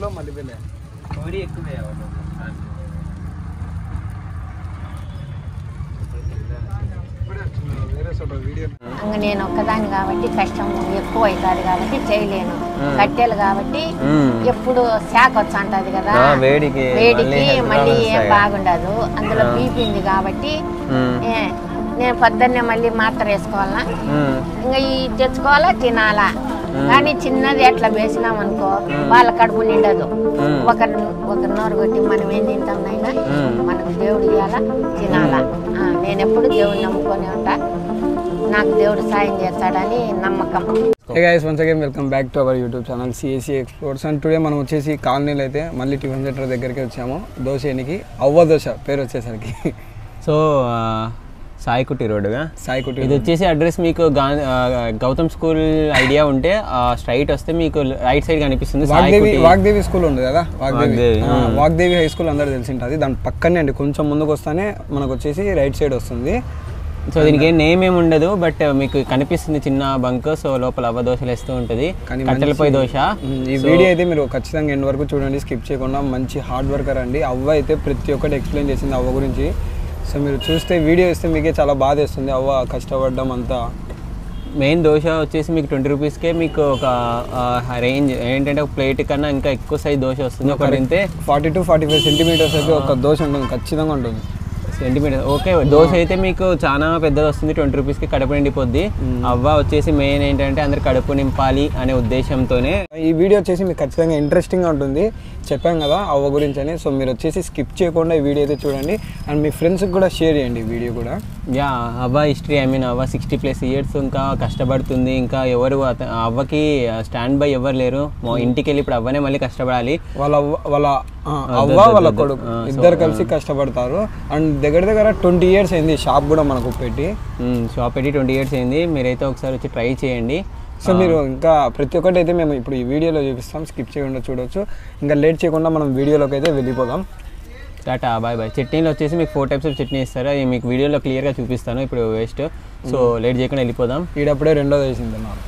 మల్లిపల్లి కోడి ఎక్కువే ఇప్పుడే వచ్చిన వేరే చోట వీడియో ఇంక నేను ఒక్కదాన్ని కాబట్టి కష్టం ఎక్కువ అవుతుంది కాబట్టి చేయలేను కట్టెలు కాబట్టి ఎప్పుడు శాఖ వచ్చంటది కదా ఆ, వేడికి వేడికి మళ్ళీ health మళ్ళీ problems ఏం వస్తాయి. బాగుండదు అందులో బీపీ ఉంది కాబట్టి ఏ, నేను పొద్దున్నే మళ్ళీ మాత్ర వేసుకోవాలా ఇంకా ఈ తెచ్చుకోవాలా తినాలా కానీ చిన్నది ఎట్లా వేసినాం అనుకో వాళ్ళ కడుపు నిండదు ఒక ఒక నోరు కొట్టి మనం ఏం తింటాం నైనా మనకు దేవుడు ఇవ్వాలా తినాలా ఆ, నేను ఎప్పుడు దేవుడిని నమ్ముకొని ఉంటా నాకు దేవుడు సాయం చేస్తాడని నమ్మకం hey guys once again welcome back to our YouTube channel CSC explores and today మనం వచ్చేసి కాలనీలో అయితే మళ్ళీ టిఫిన్ సెంటర్ దగ్గరికి వచ్చాము దోశ ఎనికి అవ్వ దోశ పేరు వచ్చేసరికి సో సాయికుటి రోడ్డుగా సాయి కుట్టి ఇది వచ్చేసి అడ్రస్ మీకు గా- ఆ, గౌతమ్ స్కూల్ ఐడియా ఉంటే స్ట్రైట్ వస్తే మీకు రైట్ సైడ్ కనిపిస్తుంది వాగ్దేవి సాయికుటి వాగ్దేవి స్కూల్ ఉంది కదా వాగ్దేవి వాగ్దేవి, ఆ, వాగ్దేవి హై స్కూల్ అందరూ తెలిసి ఉంటుంది దాని పక్కనే అండి కొంచెం ముందుకు వస్తానే మనకు వచ్చేసి రైట్ సైడ్ వస్తుంది సో దీనికి ఏం నేమ్ ఏమి ఉండదు బట్ మీకు కనిపిస్తుంది చిన్న బంక్ సో లోపల అవ్వ దోశలు వేస్తూ ఉంటది కానీ కట్టెలపై దోశ ఉమ్, ఈ వీడియో అయితే మీరు ఖచ్చితంగా ఎండ్ వరకు చూడండి స్కిప్ చేయకుండా మంచి హార్డ్ వర్కర్ అండి అవ్వ అయితే ప్రతి ఒక్కటి ఎక్స్ప్లెయిన్ చేసింది అవ్వ గురించి సో మీరు చూస్తే వీడియో ఇస్తే మీకే చాలా బాధ వేస్తుంది అవ్వ కష్టపడడం అంతా మెయిన్ దోశ వచ్చేసి మీకు ట్వంటీ రూపీస్కే మీకు ఒక రేంజ్ ఏంటంటే ఒక ప్లేట్ కన్నా ఇంకా ఎక్కువ సైజ్ దోశ వస్తుంది ఒక తింటే forty to forty five centimetres అయితే ఒక దోశ ఉంటుంది ఖచ్చితంగా ఉంటుంది సెంటీమీటర్ ఓకే దోశ అయితే మీకు చాలా పెద్దది వస్తుంది ట్వంటీ రూపీస్కి కడుపు నిండిపోద్ది అవ్వ వచ్చేసి మెయిన్ ఏంటంటే అందరు కడుపు నింపాలి అనే ఉద్దేశంతోనే ఈ వీడియో వచ్చేసి మీకు ఖచ్చితంగా ఇంట్రెస్టింగ్గా ఉంటుంది చెప్పాం కదా అవ్వ గురించి అని సో మీరు వచ్చేసి స్కిప్ చేయకుండా ఈ వీడియో అయితే చూడండి అండ్ మీ ఫ్రెండ్స్కి కూడా షేర్ చేయండి ఈ వీడియో కూడా యా అవ్వ హిస్టరీ ఐ మీన్ అవ్వ సిక్స్టీ ప్లస్ ఇయర్స్ ఇంకా కష్టపడుతుంది ఇంకా ఎవరు అత- అవ్వకి స్టాండ్ బై ఎవరు లేరు మా ఇంటికి వెళ్ళి ఇప్పుడు అవ్వనే మళ్ళీ కష్టపడాలి వాళ్ళ అవ్వ- వాళ్ళ ఆ, అవ్వ వాళ్ళ కొడుకు ఇద్దరు కలిసి కష్టపడతారు అండ్ దగ్గర దగ్గర ట్వంటీ ఇయర్స్ అయింది షాప్ కూడా మనకు పెట్టి షాప్ పెట్టి ట్వంటీ ఇయర్స్ అయింది మీరైతే ఒకసారి వచ్చి ట్రై చేయండి సో మీరు ఇంకా ప్రతి ఒక్కటి అయితే మేము ఇప్పుడు ఈ వీడియోలో చూపిస్తాం స్కిప్ చేయకుండా చూడొచ్చు ఇంకా లేట్ చేయకుండా మనం వీడియోలోకి అయితే వెళ్ళిపోదాం టాటా బాయ్ బాయ్ చట్నీలో వచ్చేసి మీకు ఫోర్ టైప్స్ ఆఫ్ చట్నీ ఇస్తారు అవి మీకు వీడియోలో క్లియర్గా చూపిస్తాను ఇప్పుడు వేస్ట్ సో లేట్ చేయకుండా వెళ్ళిపోదాం ఈడప్పుడే రెండోది వేసింది నాకు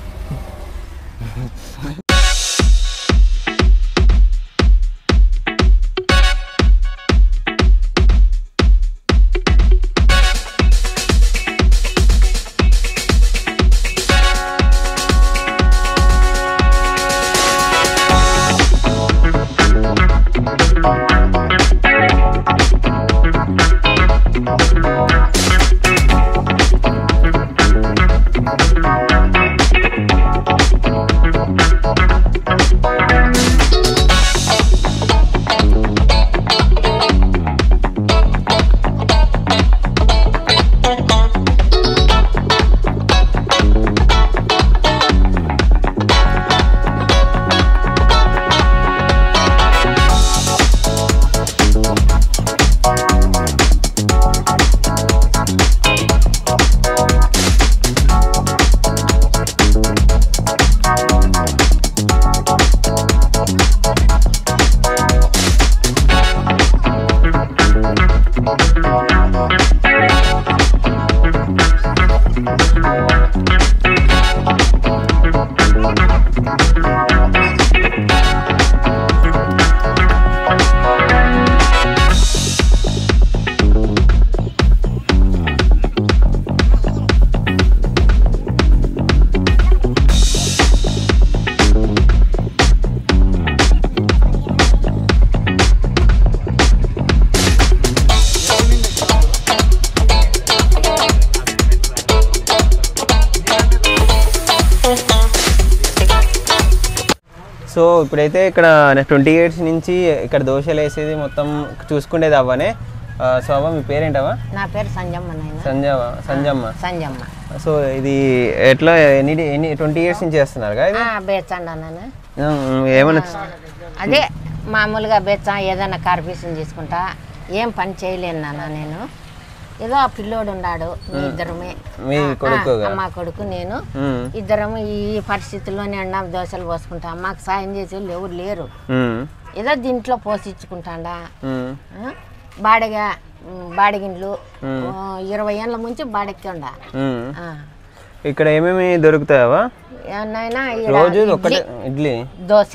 సో ఇప్పుడైతే ఇక్కడ ట్వంటీ ఇయర్స్ నుంచి ఇక్కడ దోశలు వేసేది మొత్తం చూసుకునేది అవ్వనే ఆ, సో అవ్వ మీ పేరేంటవా నా పేరు సంజమ్మ నాయన సంజవ సంజమ్మ సంజమ్మ సో ఇది ఎట్లా ఎన్ని ఎన్ని ట్వంటీ ఇయర్స్ నుంచి చేస్తున్నారు కదా ఇది బేచండా నాన్న ఉమ్, ఏమన్నా అదే మామూలుగా బెచ్చా ఏదైనా కార్పీసం తీసుకుంటా ఏం పని చేయలేను నాన్న నేను ఏదో ఆ పిల్లోడు ఉన్నాడు మీ ఇద్దరమే మీ కొడుకుగా? ఆ, మా కొడుకు నేను ఉమ్, ఇద్దరము ఈ పరిస్థితుల్లోనే అన్నాం దోశలు పోసుకుంటా మాకు సాయం చేసే వాళ్ళు ఎవరు లేరు ఉమ్, ఏదో దీంట్లో పోషించుకుంటాడా ఉమ్, ఆ? బాడిగ ఉమ్, బాడిగిండ్లు ఆ, ఇరవై ఏళ్ళ నుంచి బాడెక్కిండ ఉమ్. ఇక్కడ ఏమేమి దొరుకుతాయవా ఏమన్నా రోజు ఒక్కటే ఇడ్లీ దోశ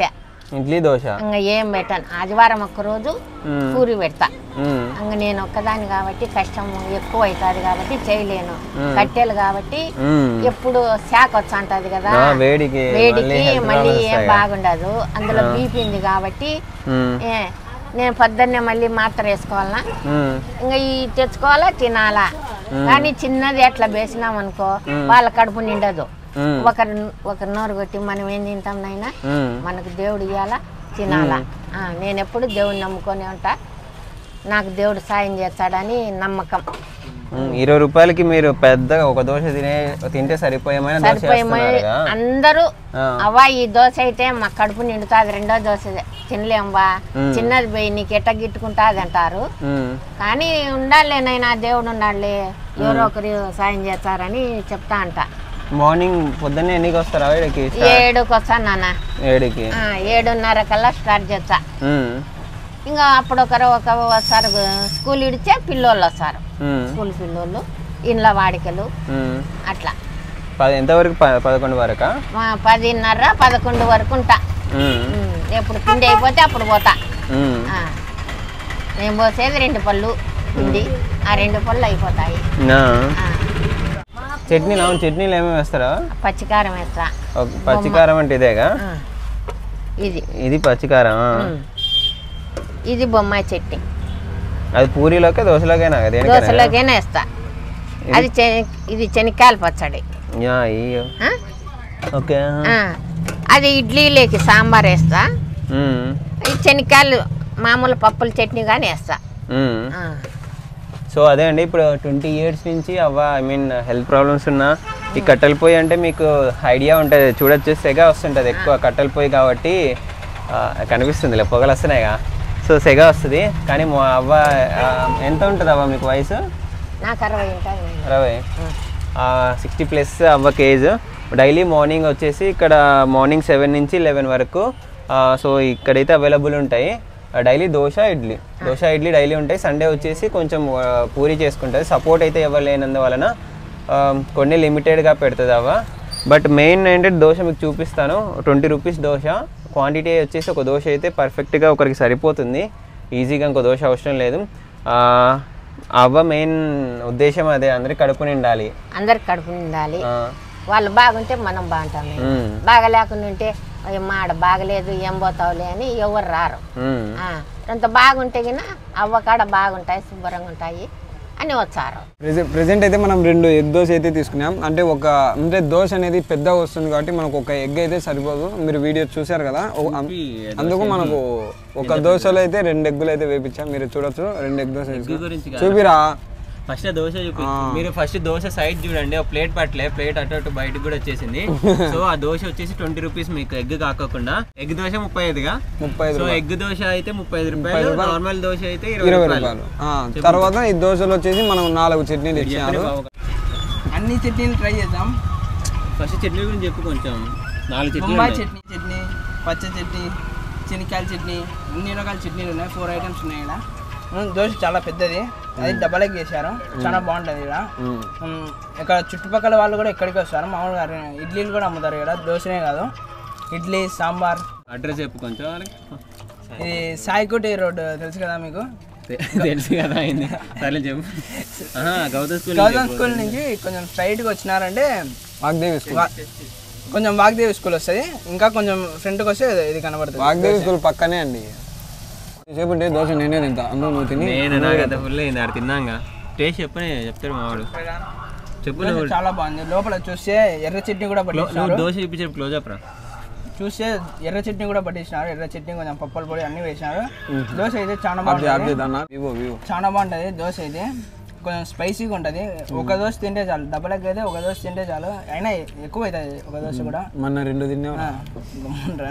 ఇడ్లీ దోశ ఇంకా ఏం పెట్టాను ఆదివారం ఒక్క రోజు మ్మ్. పూరి పెడతా మ్మ్. ఇంకా నేను ఒక్కదాన్ని కాబట్టి కష్టం ఎక్కువ అవుతుంది కాబట్టి చేయలేను మ్మ్. కట్టెలు కాబట్టి మ్మ్. ఎప్పుడు శాఖ వచ్చంటది కదా ఆ, వేడికి వేడికి మళ్ళీ health మళ్ళీ problems ఏం వస్తాయి. బాగుండదు అందులో బీపీ ఉంది కాబట్టి మ్మ్. ఏ, నేను పొద్దున్నే మళ్ళీ మాత్ర వేసుకోవాలా మ్మ్. ఇంకా ఈ తెచ్చుకోవాలా తినాలా కానీ చిన్నది ఎట్లా వేసినాం అనుకో వాళ్ళ కడుపు నిండదు మ్మ్. ఒకరి ఒకరి నోరు కొట్టి మనం ఏం తింటాం నాయనా మ్మ్. మనకు దేవుడు ఇవ్వాలా తినాలా ఆ, నేను ఎప్పుడు దేవుడిని నమ్ముకొని ఉంటా నాకు దేవుడు సాయం చేస్తాడని నమ్మకం మ్మ్. ఇరవై రూపాయలకి మీరు పెద్దగా ఒక దోశ తినే తింటే సరిపోయేమైనా దోశ సరిపోయి వేస్తున్నారుగా? అందరూ ఆ. అవ్వా ఈ దోశ అయితే మా కడుపు నిండుతుంది రెండో దోశ తినలేంవా మ్మ్. చిన్నది పోయి నీకు ఎట్ట గిట్టుకుంటుంది అంటారు మ్మ్. కానీ ఉండాలి నైనా దేవుడు ఉండాలి ఎవరో ఒకరు సాయం చేస్తారని చెప్తా అంట మార్నింగ్ పొద్దున్నే ఎన్నికి వస్తారా వీడికి ఏడుకి వస్తాను నాన్న ఏడుకి ఆ, ఏడున్నర కల్లా స్టార్ట్ చేస్తా మ్మ్. ఇంకా అప్పుడు ఒకరు ఒక వస్తారు స్కూల్ ఇడిచే పిల్లోళ్ళు వస్తారు మ్మ్. స్కూల్ పిల్లోళ్ళు ఇండ్ల వాడికలు మ్మ్. అట్లా పది ఎంతవరకు ప- పదకొండు వరకా మా పదిన్నర పదకొండు వరకు ఉంటా మ్మ్. ఉమ్, ఎప్పుడు పిండి అయిపోతే అప్పుడు పోతా మ్మ్. ఆ. నేను పోసేది రెండు పళ్ళు పిండి ఆ రెండు పళ్ళు అయిపోతాయి నా. ఆ. చట్నీ అవును చట్నీలు ఏమేమి వేస్తారా పచ్చికారం వేస్తా ఒక పచ్చికారం అంటే ఇదేగా ఆ. ఇది ఇది పచ్చికారం ఉమ్. ఇది బొమ్మాయి చట్నీ అది పూరీలోకే దోశలోకేనా దేనికైనా దోశలోకైనా వేస్తా అది చె- ఇది శనక్కాయల పచ్చడి యా అయ్యో ఆ? ఓకే ఆ. అది ఇడ్లీలోకి సాంబార్ వేస్తా మ్మ్. ఈ శనక్కాయలు మామూలు పప్పుల చట్నీ కానీ వేస్తా మ్మ్. ఆ. సో అదే అండి ఇప్పుడు ట్వంటీ ఇయర్స్ నుంచి అవ్వ ఐ మీన్ హెల్త్ ప్రాబ్లమ్స్ ఉన్నా ఈ కట్టెల పొయ్యి అంటే మీకు ఐడియా ఉంటుంది చూడొచ్చు సెగ వస్తుంటుంది ఎక్కువ కట్టెల పొయ్యి కాబట్టి ఆ, కనిపిస్తుంది పొగలు వస్తున్నాయిగా సో సెగ వస్తుంది కానీ మా అవ్వ ఆ, ఎంత ఉంటుంది అవ్వ మీకు వయసు నాకు అరవై ఉంటుంది అరవై సిక్స్టీ ప్లస్ అవ్వ కేజ్ డైలీ మార్నింగ్ వచ్చేసి ఇక్కడ మార్నింగ్ సెవెన్ నుంచి లెవెన్ వరకు ఆ, సో ఇక్కడైతే అవైలబుల్ ఉంటాయి డైలీ దోశ ఇడ్లీ దోశ ఇడ్లీ డైలీ ఉంటాయి సండే వచ్చేసి కొంచెం ఆ, పూరి చేసుకుంటుంది సపోర్ట్ అయితే ఎవరు లేనందువలన ఆ, కొన్ని లిమిటెడ్గా పెడుతుంది అవ్వ బట్ మెయిన్ ఏంటంటే దోశ మీకు చూపిస్తాను ట్వంటీ రూపీస్ దోశ క్వాంటిటీ వచ్చేసి ఒక దోశ అయితే పర్ఫెక్ట్గా ఒకరికి సరిపోతుంది ఈజీగా ఇంకో దోశ అవసరం లేదు ఆ, అవ్వ మెయిన్ ఉద్దేశం అదే అందరికి కడుపు నిండాలి అందరికి కడుపు నిండాలి ఆ, వాళ్ళు బాగుంటే మనం బాగుంటాం మ్మ్. బాగా లేకుండా ఉంటే "అయ్య, మా ఆడ బాగలేదు ఏం పోతావులే అని ఎవరు రారు మ్మ్. ఆ, అంత బాగుంటే గిన అవ్వకాడ బాగుంటాయి శుభ్రంగా ఉంటాయి అని వచ్చారు ప్రెజెంట్ ప్రెజెంట్ అయితే మనం రెండు ఎగ్ దోశ అయితే తీసుకున్నాం అంటే ఒక అంటే దోశ అనేది పెద్దగా వస్తుంది కాబట్టి మనకు ఒక ఎగ్ అయితే సరిపోదు మీరు వీడియో చూశారు కదా ఓ- అం- అందుకు మనకు ఒక దోశలో అయితే రెండు ఎగ్గులు అయితే వేపించాం మీరు చూడొచ్చు రెండు ఎగ్ దోశ వేసుకున్నాం. గురించి చూపిరా ఫస్ట్ దోశ చూపి మీరు ఫస్ట్ దోశ సైడ్ చూడండి ఒక ప్లేట్ పట్టలే ప్లేట్ అటు అటు బయటకు కూడా వచ్చేసింది సో ఆ దోశ వచ్చేసి ట్వంటీ రూపీస్ మీకు ఎగ్ కాకోకుండా ఎగ్ దోశ ముప్పై ఐదుగా ముప్పై ఐదు సో ఎగ్ దోశ అయితే ముప్పై ఐదు రూపాయలు నార్మల్ దోశ అయితే ఇరవై ఇరవై రూపాయలు రూపాయలు ఆ, తర్వాత ఈ దోశలు వచ్చేసి మనం నాలుగు చట్నీలు ఇచ్చినారు అన్ని చట్నీలు ట్రై చేద్దాం ఫస్ట్ చట్నీ గురించి చెప్పు కొంచెం నాలుగు చట్నీ బొంబాయి చట్నీ చట్నీ పచ్చ చట్నీ శనక్కాయల చట్నీ అన్ని రకాల చట్నీలు ఉన్నాయి ఫోర్ ఐటమ్స్ ఉన్నాయి ఇక్కడ ఉమ్, దోశ చాలా పెద్దది అది డబల్ ఎగ్ చేశారు చాలా బాగుంటుంది ఇక్కడ ఉమ్, ఇక్కడ చుట్టుపక్కల వాళ్ళు కూడా ఇక్కడికి వస్తారు మామూలుగా రే- ఇడ్లీలు కూడా అమ్ముతారు ఇక్కడ దోశనే కాదు ఇడ్లీ సాంబార్ అడ్రస్ చెప్పు కొంచెం వాళ్ళకి. ఇది సాయికోటి రోడ్ తెలుసు కదా మీకు తె- తెలుసు కదా అయింది సరే చెప్పు ఆహా, గౌతమ్ స్కూల్ గౌతమ్ స్కూల్ నుంచి కొంచెం స్ట్రైట్గా వచ్చినారంటే వాగ్దేవి స్కూల్ వా- కొంచెం వాగ్దేవి స్కూల్ వస్తుంది ఇంకా కొంచెం ఫ్రంట్కి వస్తే ఇది కనబడుతుంది వాగ్దేవి స్కూల్ పక్కనే అండి సేపు ఉంటే దోశ నేనే తింటా అందులో నువ్వు తిని నేను నాకంత ఫుల్ అయింది ఆడ తిన్నాక టేస్ట్ చెప్పని చెప్తాడు మావాడు చెప్పు దోశ నువ్వు చాలా బాగుంది లోపల చూస్తే ఎర్ర చట్నీ కూడా నువ్వు పట్టించినారు దోశ చూపించే క్లోజ్ అప్ రా చూస్తే ఎర్ర చట్నీ కూడా పట్టించినారు ఎర్ర చట్నీ కొంచెం పప్పుల పొడి అన్ని వేసినారు దోశ అయితే చాలా ఆప్ చే- ఆప్ బాగుంటుంది చేద్దాం వివో వివో చాలా బాగుంటుంది దోశ అయితే కొంచెం స్పైసీగా ఉంటుంది ఒక దోశ తింటే చాలు డబల్ ఎగ్ అయితే ఒక దోశ తింటే చాలు అయినా ఎక్కువ అవుతుంది ఒక దోశ కూడా మొన్న రెండు తిన్నా ఆ, గమ్మునురా.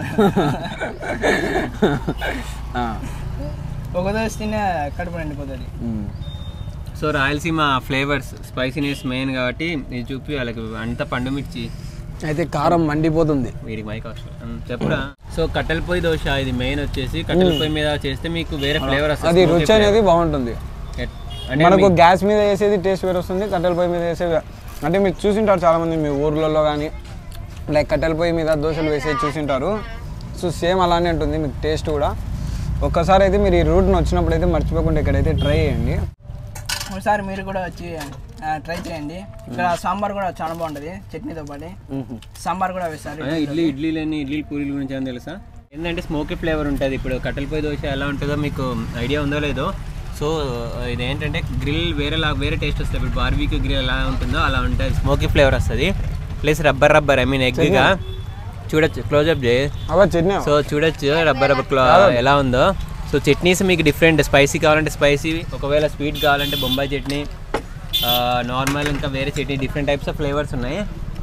ఒక దోశ తినే కడుపు నిండిపోతుంది so Rayalaseema flavours spiciness main కాబట్టి ఇది చూపి వాళ్ళకి అంత పండు మిర్చి అయితే కారం మండిపోతుంది వీడికి మైక్ అవసరం ఉమ్, చెప్పురా సో కట్టెల పొయ్యి దోశ ఇది మెయిన్ వచ్చేసి కట్టెల పొయ్యి మీద చేస్తే మీకు వేరే ఫ్లేవర్ అది వస్తుంది రుచి అనేది బాగుంటుంది ఎట్- అంటే మనకు గ్యాస్ మీద వేసేది టేస్ట్ వేరు వస్తుంది కట్టెల పొయ్యి మీద వేసేది అంటే మీరు చూసింటారు చాలామంది మీ ఊర్లలో కానీ లైక్ కట్టెల పొయ్యి మీద దోశలు వేసేది చూసింటారు సో ప్రాసెస్ సేమ్ అలానే ఉంటుంది మీకు టేస్ట్ కూడా ఒక్కసారి అయితే మీరు ఈ రూట్ని వచ్చినప్పుడు అయితే మర్చిపోకుండా ఇక్కడైతే ట్రై చేయండి ఒకసారి మీరు కూడా వచ్చి ట్రై చేయండి ఇక్కడ సాంబార్ కూడా చాలా బాగుంటుంది చట్నీతో పాటు సాంబార్ కూడా వేస్తారు అదే ఇడ్లీ ఇడ్లీలని ఇడ్లీ పూరీల గురించి ఏమైనా తెలుసా ఏంటంటే స్మోకీ ఫ్లేవర్ ఉంటుంది ఇప్పుడు కట్టెల పొయ్యి దోశ ఎలా ఉంటుందో మీకు ఐడియా ఉందో లేదో సో ఇది ఏంటంటే గ్రిల్ వేరేలా వేరే టేస్ట్ వస్తుంది ఇప్పుడు బార్బీక్యూ గ్రిల్ ఎలా ఉంటుందో అలా ఉంటుంది స్మోకీ ఫ్లేవర్ వస్తుంది plus rubber rubber I mean ఎగ్గా చూడొచ్చు క్లోజ్అప్ చేయి అవ చట్నీ సో చూడొచ్చు రబ్బర్ రబ్బర్ క్లో ఎలా ఉందో సో చట్నీస్ మీకు డిఫరెంట్ స్పైసీ కావాలంటే స్పైసీ ఒకవేళ స్వీట్ కావాలంటే బొంబాయి చట్నీ నార్మల్ ఇంకా వేరే chutney different types of flavours ఉన్నాయి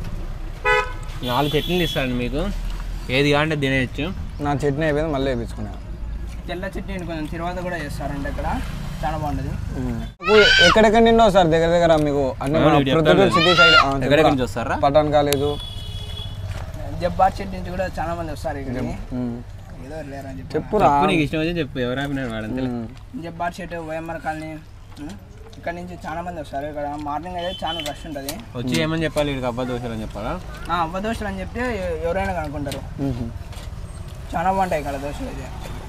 నాలుగు చట్నీలు ఇస్తాను మీకు ఏది కావాలంటే తినేయచ్చు నా చట్నీ అయిపోయింది మళ్ళీ వేయించుకున్నాను తెల్ల చట్నీ కొంచెం తర్వాత కూడా చేస్తారండి ఇక్కడ చాలా బాగుంటుంది నాకు ఎక్కడెక్కడ నిండో సార్ దగ్గర దగ్గర మీకు అన్ని అవును, మన ఇటు ప్రొద్దుటూరు చెప్తాను. సిటీ సైడ్ ఆ, ఎక్కడెక్కడి చెప్పురా. నుంచి వస్తారా? పటాన్ కాలేదు జబ్బార్ చట్నీ నుంచి కూడా చాలా మంది వస్తారు ఇక్కడికి ఏదో లేరని చెప్పి చెప్పురా చెప్పు నీకు ఇష్టం వచ్చి చెప్పు ఎవరు ఆపినారు వాడంతే జబ్బార్ చెట్టు వైఎంఆర్ కాలనీ ఉమ్, ఇక్కడ నుంచి చాలా మంది వస్తారు ఇక్కడ మార్నింగ్ అయితే చాలా రష్ ఉంటుంది వచ్చి ఏమని చెప్పాలి వీడికి అబ్బా దోశలు అని చెప్పాలా అవ్వ దోశలు అని చెప్తే ఎ- ఎవరైనా కనుక్కుంటారు చాలా బాగుంటాయి ఇక్కడ దోశలు అయితే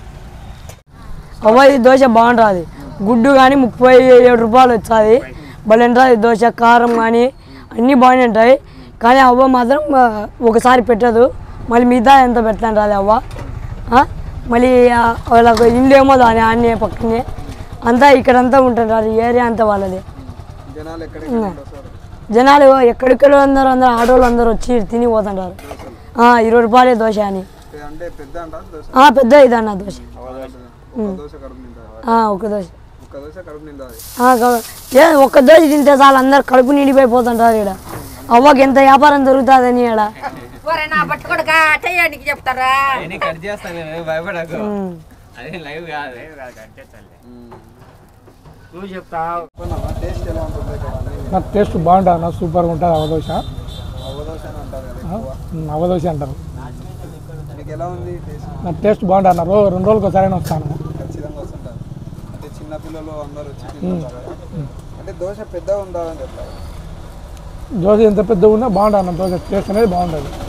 అవ్వ ఈ దోశ బాగుంటుంది గుడ్డు కానీ ముప్పై ఏడు రూపాయలు వచ్చాది భలే ఉంటుంది దోశ కారం కానీ అన్నీ బాగానే ఉంటాయి కానీ అవ్వ మాత్రం ఆ, ఒకసారి పెట్టదు మళ్ళీ మిగతా ఎంత పెడతాంటుంది అవ్వ ఆ? మళ్ళీ ఆ, వాళ్ళకు ఇల్లు ఏమో దాని ఆన్నే పక్కనే అంతా ఇక్కడంతా ఉంటుంటారు ఈ ఏరియా అంతా వాళ్ళది జనాలు ఎక్కడ జనాలు ఎక్కడెక్కడ అందరూ అందరూ ఆటోలు అందరూ వచ్చి తిని పోతుంటారు ఆ, ఇరవై రూపాయలే దోశ అని అంటే పెద్ద అంట దోశ ఆ, పెద్ద ఇదన్న దోశ ఒక దోశ కడుపు నిండా ఆ, ఒక దోశ ఒక దోశ కడుపు నిండా ఆ, క- ఏ ఒక్క దోశ తింటే చాలు అందరు కడుపు నిండిపోయిపోతుంటారు ఇక్కడ అవ్వకి ఎంత వ్యాపారం జరుగుతుందని ఇక్కడ ఒరే నా పట్టుకోడుగా చెయ్యడానికి చెప్తారా కట్ చేస్తాను భయపడకు అదే లైవ్ కాదు కట్ చేస్తాను నువ్వు చెప్తావు టేస్ట్ ఎలా ఉంటుంది ఇక్కడ అన్ని నాకు టేస్ట్ బాగుంటుంది అన్న సూపర్గా ఉంటుంది అవదోశ అవదోశ అని అంటారు కదా ఎక్కువ. అవదోశ అంటారు మీకు ఎలా ఉంది టేస్ట్ నాకు టేస్ట్ బాగుంటుంది అన్న రో రెండు రోజులకు ఒకసారి వస్తాను ఖచ్చితంగా వస్తుంటారు అంటే చిన్న పిల్లలు అందరూ వచ్చి తింటుంటారు కదా. అంటే దోశ పెద్దగా ఉండాలని చెప్తారు దోశ ఎంత పెద్దగా ఉన్నా బాగుంటుంది అన్న దోశ టేస్ట్ అనేది బాగుంటుంది